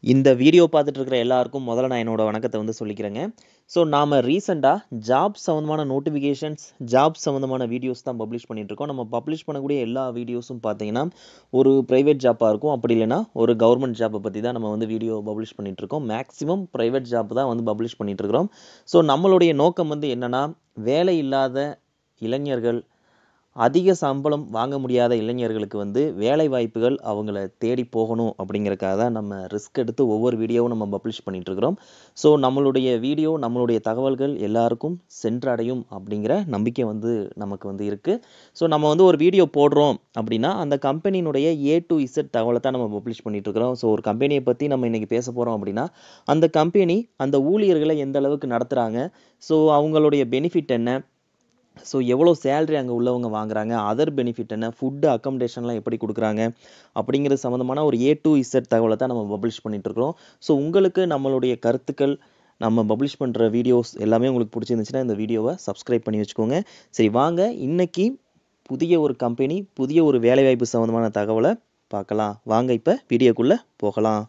இந்த வீடியோ பார்த்துட்டு இருக்கிற எல்லாருக்கும் முதல்ல நான் என்னோட வணக்கத்தை வந்து சொல்லிக்கிறேங்க ஸோ நாம் ரீசெண்டாக ஜாப் சம்மந்தமான நோட்டிஃபிகேஷன்ஸ் ஜாப் சம்மந்தமான வீடியோஸ் தான் பப்ளிஷ் பண்ணிட்டு இருக்கோம் நம்ம பப்ளிஷ் பண்ணக்கூடிய எல்லா வீடியோஸும் பார்த்தீங்கன்னா ஒரு ப்ரைவேட் ஜாப்பாக இருக்கும் அப்படி இல்லைன்னா ஒரு கவர்மெண்ட் ஜாப்பை பற்றி தான் நம்ம வந்து வீடியோ பப்ளிஷ் பண்ணிட்டு இருக்கோம் மேக்ஸிமம் ப்ரைவேட் ஜாப் தான் வந்து பப்ளிஷ் பண்ணிட்டு இருக்கிறோம் ஸோ நம்மளுடைய நோக்கம் வந்து என்னன்னா வேலை இல்லாத இளைஞர்கள் அதிக சம்பளம் வாங்க முடியாத இளைஞர்களுக்கு வந்து வேலை வாய்ப்புகள் அவங்கள தேடி போகணும் அப்படிங்கறக்காக தான் நம்ம ரிஸ்க் எடுத்து ஒவ்வொரு வீடியோவும் நம்ம பப்ளிஷ் பண்ணிட்டு இருக்கிறோம் ஸோ நம்மளுடைய வீடியோ நம்மளுடைய தகவல்கள் எல்லாருக்கும் சென்றடையும் அப்படிங்கிற நம்பிக்கை வந்து நமக்கு வந்து இருக்கு ஸோ நம்ம வந்து ஒரு வீடியோ போடுறோம் அப்படின்னா அந்த கம்பெனியினுடைய ஏ டு இசட் தகவலை தான் நம்ம பப்ளிஷ் பண்ணிட்டு இருக்கிறோம் ஸோ ஒரு கம்பெனியை பற்றி நம்ம இன்னைக்கு பேச போகிறோம் அப்படின்னா அந்த கம்பெனி அந்த ஊழியர்களை எந்த அளவுக்கு நடத்துகிறாங்க ஸோ அவங்களுடைய பெனிஃபிட் என்ன ஸோ எவ்வளோ சேலரி அங்கே உள்ளவங்க வாங்குறாங்க அதர் பெனிஃபிட் என்ன ஃபுட்டு அக்கமடேஷன்லாம் எப்படி கொடுக்குறாங்க அப்படிங்கிறது சம்மந்தமான ஒரு ஏ டு இசட் தகவலை தான் நம்ம பப்ளிஷ் பண்ணிட்டு இருக்கிறோம் ஸோ உங்களுக்கு நம்மளுடைய கருத்துக்கள் நம்ம பப்ளிஷ் பண்ணுற வீடியோஸ் எல்லாமே உங்களுக்கு பிடிச்சிருந்துச்சுன்னா இந்த வீடியோவை சப்ஸ்கிரைப் பண்ணி வச்சுக்கோங்க சரி வாங்க இன்னைக்கு புதிய ஒரு கம்பெனி புதிய ஒரு வேலைவாய்ப்பு சம்மந்தமான தகவலை பார்க்கலாம் வாங்க இப்போ வீடியோக்குள்ளே போகலாம்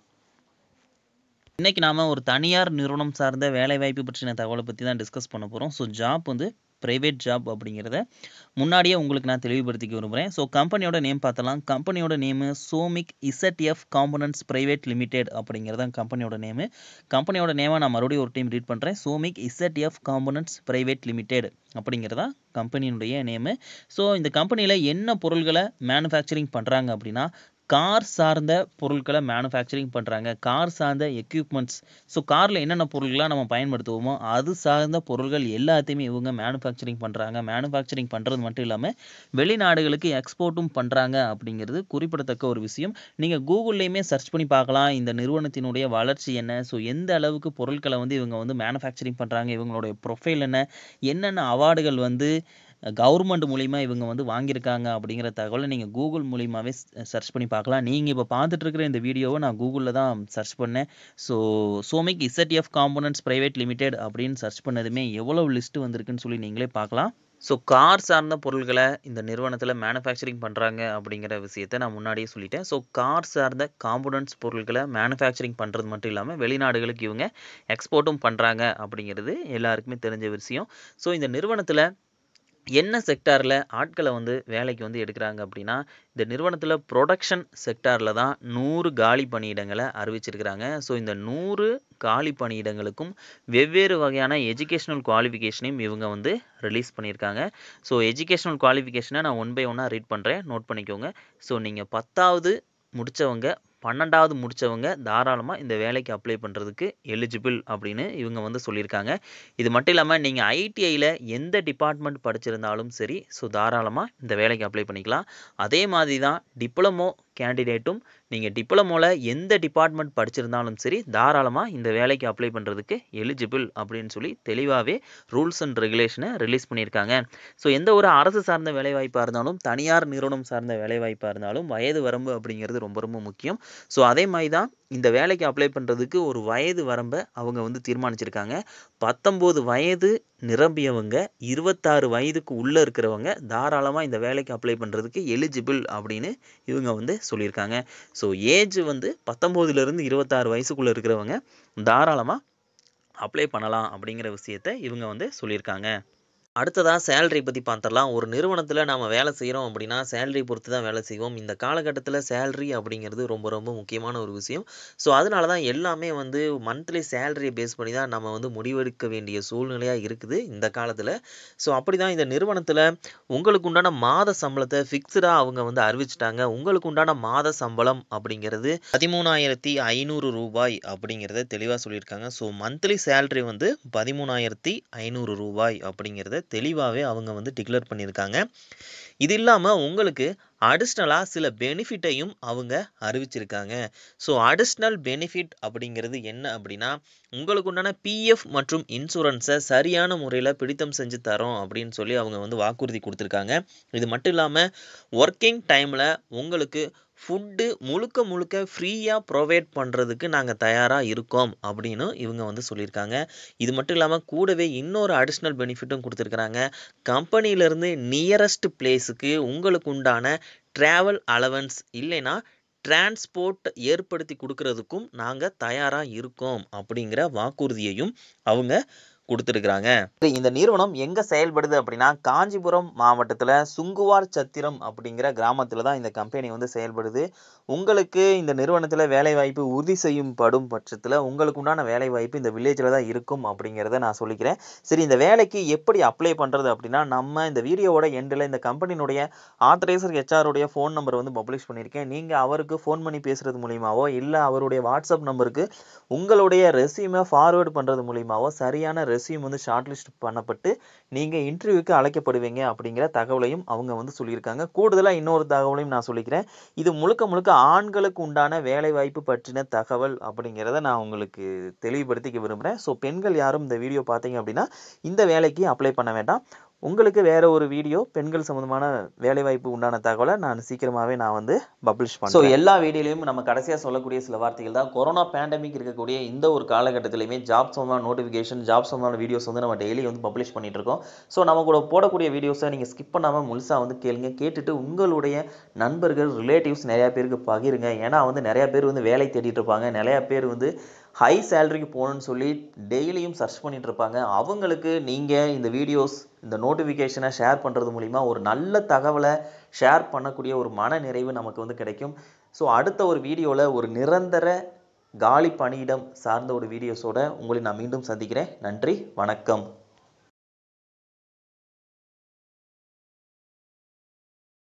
இன்னைக்கு நாம ஒரு தனியார் நிறுவனம் சார்ந்த வேலைவாய்ப்பு பற்றின தகவலை பற்றி தான் டிஸ்கஸ் பண்ண போகிறோம் ஸோ ஜாப் வந்து ப்ரைவேட் ஜாப் அப்படிங்கிறத முன்னாடியே உங்களுக்கு நான் தெளிவுபடுத்திக்க விரும்புகிறேன் ஸோ கம்பெனியோட நேம் பார்த்தலாம் கம்பெனியோட name Somic ZF components private limited அப்படிங்கிறது கம்பெனியோட நேமு கம்பெனியோட நேமை நான் மறுபடியும் ஒரு டைம் ரீட் பண்ணுறேன் Somic ZF components private limited அப்படிங்கிறதா கம்பெனியினுடைய நேமு ஸோ இந்த கம்பெனியில் என்ன பொருள்களை மேனுஃபேக்சரிங் பண்ணுறாங்க அப்படின்னா கார் சார்ந்த பொருட்களை மேனுஃபேக்சரிங் பண்ணுறாங்க கார் சார்ந்த எக்யூப்மெண்ட்ஸ் ஸோ காரில் என்னென்ன பொருள்களாக நம்ம பயன்படுத்துவோமோ அது சார்ந்த பொருள்கள் எல்லாத்தையுமே இவங்க மேனுஃபேக்சரிங் பண்ணுறாங்க மேனுஃபேக்சரிங் பண்ணுறது மட்டும் இல்லாமல் வெளிநாடுகளுக்கு எக்ஸ்போர்ட்டும் பண்ணுறாங்க அப்படிங்கிறது குறிப்பிடத்தக்க ஒரு விஷயம் நீங்கள் கூகுள்லேயுமே சர்ச் பண்ணி பார்க்கலாம் இந்த நிறுவனத்தினுடைய வளர்ச்சி என்ன ஸோ எந்த அளவுக்கு பொருட்களை வந்து இவங்க வந்து மேனுஃபேக்சரிங் பண்ணுறாங்க இவங்களுடைய ப்ரொஃபைல் என்ன என்னென்ன அவார்டுகள் வந்து கவர்மெண்ட் மூலிமா இவங்க வந்து வாங்கியிருக்காங்க அப்படிங்கிற தகவலை நீங்கள் கூகுள் மூலியமாகவே சர்ச் பண்ணி பார்க்கலாம் நீங்கள் இப்போ பார்த்துட்டு இருக்கிற இந்த வீடியோவை நான் கூகுளில் தான் சர்ச் பண்ணேன் so Somic ZF components private limited அப்படின்னு சர்ச் பண்ணதுமே எவ்வளோ லிஸ்ட் வந்திருக்குன்னு சொல்லி நீங்களே பார்க்கலாம் ஸோ கார் சார்ந்த பொருள்களை இந்த நிறுவனத்தில் மேனுஃபேக்சரிங் பண்ணுறாங்க அப்படிங்கிற விஷயத்தை நான் முன்னாடியே சொல்லிட்டேன் ஸோ கார் சார்ந்த காம்போனன்ட்ஸ் பொருட்களை மேனுஃபேக்சரிங் பண்ணுறது மட்டும் இல்லாமல் வெளிநாடுகளுக்கு இவங்க எக்ஸ்போர்ட்டும் பண்ணுறாங்க அப்படிங்கிறது எல்லாருக்குமே தெரிஞ்ச விஷயம் ஸோ இந்த நிறுவனத்தில் என்ன செக்டாரில் ஆட்களை வந்து வேலைக்கு வந்து எடுக்கிறாங்க அப்படின்னா இந்த நிறுவனத்தில் ப்ரொடக்ஷன் செக்டாரில் தான் நூறு காலி பணியிடங்களை அறிவிச்சிருக்கிறாங்க ஸோ இந்த நூறு காலி பணியிடங்களுக்கும் வெவ்வேறு வகையான எஜுகேஷனல் குவாலிஃபிகேஷனையும் இவங்க வந்து ரிலீஸ் பண்ணியிருக்காங்க ஸோ எஜுகேஷனல் குவாலிஃபிகேஷனை நான் ஒன் பை ஒன்னாக ரீட் பண்ணுறேன் நோட் பண்ணிக்கோங்க ஸோ நீங்கள் பத்தாவது முடித்தவங்க பன்னெண்டாவது முடித்தவங்க தாராளமாக இந்த வேலைக்கு அப்ளை பண்ணுறதுக்கு எலிஜிபிள் அப்படின்னு இவங்க வந்து சொல்லியிருக்காங்க இது மட்டும் இல்லாமல் நீங்கள் ஐடிஐயில் எந்த டிபார்ட்மெண்ட் படிச்சிருந்தாலும் சரி ஸோ தாராளமாக இந்த வேலைக்கு அப்ளை பண்ணிக்கலாம் அதே மாதிரி தான் டிப்ளமோ கேண்டிடேட்டும் நீங்கள் டிப்ளமோவில் எந்த டிபார்ட்மெண்ட் படிச்சிருந்தாலும் சரி தாராளமாக இந்த வேலைக்கு அப்ளை பண்ணுறதுக்கு எலிஜிபிள் அப்படின்னு சொல்லி தெளிவாகவே ரூல்ஸ் அண்ட் ரெகுலேஷனை ரிலீஸ் பண்ணியிருக்காங்க ஸோ எந்த ஒரு அரசு சார்ந்த வேலைவாய்ப்பாக இருந்தாலும் தனியார் நிறுவனம் சார்ந்த வேலைவாய்ப்பாக இருந்தாலும் வயது வரம்பு அப்படிங்கிறது ரொம்ப ரொம்ப முக்கியம் ஸோ அதே மாதிரி தான் இந்த வேலைக்கு அப்ளை பண்ணுறதுக்கு ஒரு வயது வரம்பை அவங்க வந்து தீர்மானிச்சிருக்காங்க பத்தொம்போது வயது நிரம்பியவங்க இருபத்தாறு வயதுக்கு உள்ளே இருக்கிறவங்க தாராளமாக இந்த வேலைக்கு அப்ளை பண்ணுறதுக்கு எலிஜிபிள் அப்படின்னு இவங்க வந்து சொல்லியிருக்காங்க ஸோ ஏஜ் வந்து பத்தொம்போதுலேருந்து இருபத்தாறு வயசுக்குள்ளே இருக்கிறவங்க தாராளமாக அப்ளை பண்ணலாம் அப்படிங்கிற விஷயத்த இவங்க வந்து சொல்லியிருக்காங்க அடுத்ததாக சேலரி பற்றி பார்த்துடலாம் ஒரு நிறுவனத்தில் நம்ம வேலை செய்கிறோம் அப்படின்னா சேலரி பொறுத்து தான் வேலை செய்வோம் இந்த காலகட்டத்தில் சேலரி அப்படிங்கிறது ரொம்ப ரொம்ப முக்கியமான ஒரு விஷயம் ஸோ அதனால தான் எல்லாமே வந்து மந்த்லி சேலரியை பேஸ் பண்ணி தான் நம்ம வந்து முடிவெடுக்க வேண்டிய சூழ்நிலையாக இருக்குது இந்த காலத்தில் ஸோ அப்படி தான் இந்த நிறுவனத்தில் உங்களுக்கு உண்டான மாத சம்பளத்தை ஃபிக்ஸ்டாக அவங்க வந்து அறிவிச்சிட்டாங்க உங்களுக்கு உண்டான மாத சம்பளம் அப்படிங்கிறது பதிமூணாயிரத்தி ஐநூறு ரூபாய் அப்படிங்கிறத தெளிவாக சொல்லியிருக்காங்க ஸோ மந்த்லி சேலரி வந்து பதிமூணாயிரத்தி ஐநூறு ரூபாய் அப்படிங்கிறத தெளிவாகவே அவங்க வந்து டிக்ளேர் பண்ணியிருக்காங்க இது இல்லாமல் உங்களுக்கு அடிஷ்னலாக சில பெனிஃபிட்டையும் அவங்க அறிவிச்சிருக்காங்க ஸோ அடிஷ்னல் பெனிஃபிட் அப்படிங்கிறது என்ன அப்படின்னா உங்களுக்கு உண்டான பிஎஃப் மற்றும் இன்சூரன்ஸை சரியான முறையில் பிடித்தம் செஞ்சு தரோம் அப்படின்னு சொல்லி அவங்க வந்து வாக்குறுதி கொடுத்துருக்காங்க இது மட்டும் இல்லாமல் ஒர்க்கிங் டைமில் உங்களுக்கு ஃபுட்டு முழுக்க முழுக்க ஃப்ரீயாக ப்ரொவைட் பண்ணுறதுக்கு நாங்கள் தயாராக இருக்கோம் அப்படின்னு இவங்க வந்து சொல்லியிருக்காங்க இது மட்டும் இல்லாமல் கூடவே இன்னொரு அடிஷ்னல் பெனிஃபிட்டும் கொடுத்துருக்குறாங்க கம்பெனியிலேருந்து நியரஸ்ட் பிளேஸுக்கு உங்களுக்கு உண்டான ட்ராவல் அலவன்ஸ் இல்லைன்னா டிரான்ஸ்போர்ட் ஏற்படுத்தி கொடுக்கறதுக்கும் நாங்கள் தயாராக இருக்கோம் அப்படிங்கிற வாக்குறுதியையும் அவங்க கொடுத்துருக்குறாங்க இந்த நிறுவனம் எங்கே செயல்படுது அப்படின்னா காஞ்சிபுரம் மாவட்டத்தில் சுங்குவார் சத்திரம் அப்படிங்கிற கிராமத்தில் தான் இந்த கம்பெனி வந்து செயல்படுது உங்களுக்கு இந்த நிறுவனத்தில் வேலைவாய்ப்பு உறுதி செய்யப்படும் பட்சத்தில் உங்களுக்கு உண்டான வேலைவாய்ப்பு இந்த வில்லேஜில் தான் இருக்கும் அப்படிங்கிறத நான் சொல்லிக்கிறேன் சரி இந்த வேலைக்கு எப்படி அப்ளை பண்ணுறது அப்படின்னா நம்ம இந்த வீடியோவோட எண்டில் இந்த கம்பெனினுடைய ஆத்தரைசர் ஹெச்ஆருடைய ஃபோன் நம்பர் வந்து பப்ளிஷ் பண்ணியிருக்கேன் நீங்கள் அவருக்கு ஃபோன் பண்ணி பேசுகிறது மூலியமாவோ இல்லை அவருடைய வாட்ஸ்அப் நம்பருக்கு உங்களுடைய ரெசியூமை ஃபார்வேர்டு பண்ணுறது மூலியமாவோ சரியான ரெசியூம் வந்து ஷார்ட் லிஸ்ட் பண்ணப்பட்டு நீங்கள் இன்டர்வியூக்கு அழைக்கப்படுவீங்க அப்படிங்கிற தகவலையும் அவங்க வந்து சொல்லியிருக்காங்க கூடுதலாக இன்னொரு தகவலையும் நான் சொல்லிக்கிறேன் இது முழுக்க முழுக்க ஆண்களுக்கு உண்டான வேலைவாய்ப்பு பற்றின தகவல் அப்படிங்கிறத நான் உங்களுக்கு தெளிவுபடுத்திக்க விரும்புகிறேன் ஸோ பெண்கள் யாரும் இந்த வீடியோ பார்த்தீங்க அப்படின்னா இந்த வேலைக்கு அப்ளை பண்ண வேண்டாம் உங்களுக்கு வேற ஒரு வீடியோ பெண்கள் சம்பந்தமான வேலைவாய்ப்பு உண்டான தகவலை நான் சீக்கிரமாகவே நான் வந்து பப்ளிஷ் பண்ணேன் ஸோ எல்லா வீடியோலையும் நம்ம கடைசியாக சொல்லக்கூடிய சில வார்த்தைகள் தான் கொரோனா பேண்டமிக் இருக்கக்கூடிய இந்த ஒரு காலகட்டத்திலையுமே ஜாப் சம்பந்தமான நோட்டிஃபிகேஷன் ஜாப் சம்பந்தமான வீடியோஸ் வந்து நம்ம டெய்லி வந்து பப்ளிஷ் பண்ணிட்டு இருக்கோம் ஸோ நம்ம கூட போடக்கூடிய வீடியோஸை நீங்கள் ஸ்கிப் பண்ணாமல் முழுசாக வந்து கேளுங்க கேட்டுட்டு உங்களுடைய நண்பர்கள் ரிலேட்டிவ்ஸ் நிறையா பேருக்கு பகிருங்க ஏன்னா வந்து நிறையா பேர் வந்து வேலை தேடிட்டு இருப்பாங்க நிறையா பேர் வந்து ஹை சேலரிக்கு போகணும்னு சொல்லி டெய்லியும் சர்ச் பண்ணிட்டு இருப்பாங்க அவங்களுக்கு நீங்கள் இந்த வீடியோஸ் இந்த நோட்டிஃபிகேஷனை ஷேர் பண்ணுறது மூலிமா ஒரு நல்ல தகவலை ஷேர் பண்ணக்கூடிய ஒரு மன நிறைவு நமக்கு வந்து கிடைக்கும் ஸோ அடுத்த ஒரு வீடியோவில் ஒரு நிரந்தர காலி பணியிடம் சார்ந்த ஒரு வீடியோஸோட உங்களை நான் மீண்டும் சந்திக்கிறேன் நன்றி வணக்கம்